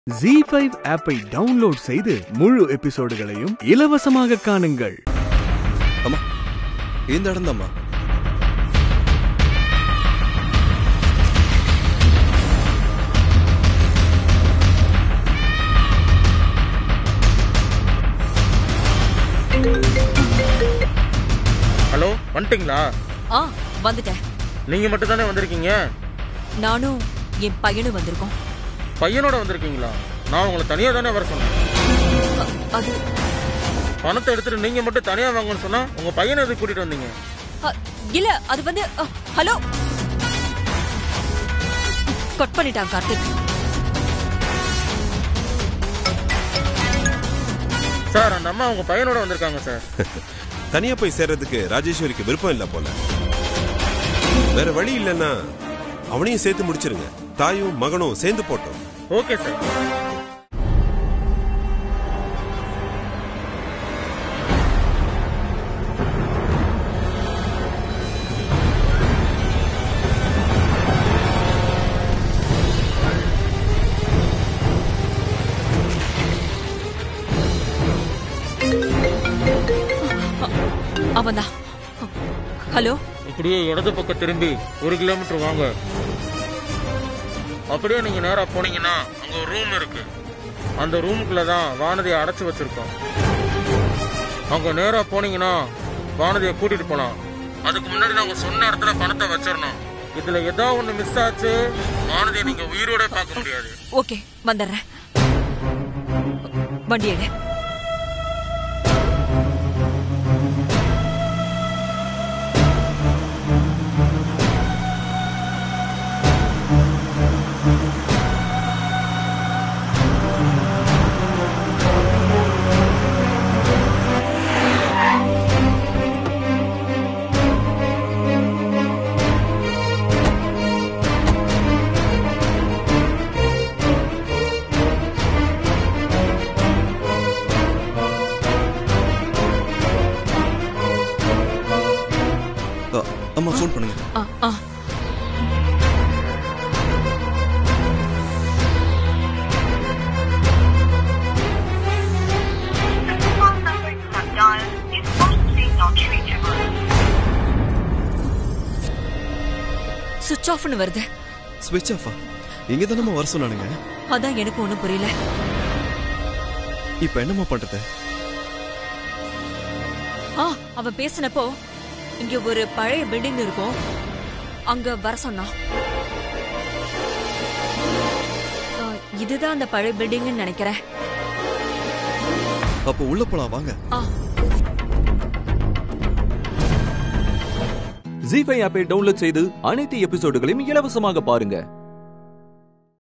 G five ஆப்பை download செய்து முழு எபிசோடுகளையும் இலவசமாக காணுங்கள் அம்மா இந்த இடம்தாம்மா ஹலோ வந்துட்டீங்களா ஆ வந்துட்டேன் நீங்க மட்டும் தானே வந்திருக்கீங்க நானும் என் பையனும் வந்திருக்கோம் பையனோட வந்திருக்கீங்களா நான் உங்களை தனியா தானே வர சொன்னேன் அ- அது பணத்தை எடுத்துட்டு நீங்க மட்டும் தனியா வாங்கன்னு சொன்னா உங்க பையனை எதுக்கு கூட்டிட்டு வந்தீங்க அ, இல்ல அது வந்து அ, ஹலோ கட் பண்ணிட்டான் கார்த்திக் சார் அந்த அம்மா உங்க பையனோட வந்திருக்காங்க சார் தனியா போய் சேர்றதுக்கு ராஜேஸ்வரிக்கு விருப்பம் இல்ல போல வேற வழி இல்லைன்னா அவனையும் சேர்த்து முடிச்சிருங்க தாயும் மகனும் சேர்ந்து போட்டோம் ஓகே சார் அவன்தான் ஹலோ இப்படியே இடது பக்கம் திரும்பி ஒரு கிலோமீட்டர் வாங்க அப்படியே நீங்க நேரா போனீங்கன்னா அங்க ஒரு ரூம் இருக்கு அந்த ரூமுக்குள்ள தான் வானதியை அடைச்சு வச்சிருக்கோம் அங்க நேரா போனீங்கன்னா வானதியை கூட்டிட்டு போலாம் அதுக்கு முன்னாடி நாங்க சொன்ன இடத்துல பணத்தை வச்சிடணும் இதுல ஏதோ ஒண்ணு மிஸ் ஆச்சு வானதியை நீங்க உயிரோட பார்க்க முடியாது ஓகே வந்துடுறேன் வண்டி எடு அ, அம்மா ஃபோன் பண்ணுங்க ஆ ஆ The phone number you have dialed is currently not reachable. சுவிட்ச் ஆஃப்னு வருது ஸ்விட்ச் ஆஃபா இங்க தானம்மா வர சொன்னானுங்க அதான் எனக்கு ஒண்ணும் புரியல இப்போ என்னம்மா பண்றது ஆ அவன் பேசினப்போ இங்க ஒரு பழைய பில்டிங் இருக்கும் அங்க வர சொன்னான் ஆ, இதுதான் அந்த பழைய பில்டிங்னு நினைக்கிறேன் அப்போ உள்ள போலாம் வாங்க ஆ ஜி ஃபைவ் ஆப்பை டவுன்லோட் செய்து அனைத்து எபிசோடுகளையும் இலவசமாக பாருங்க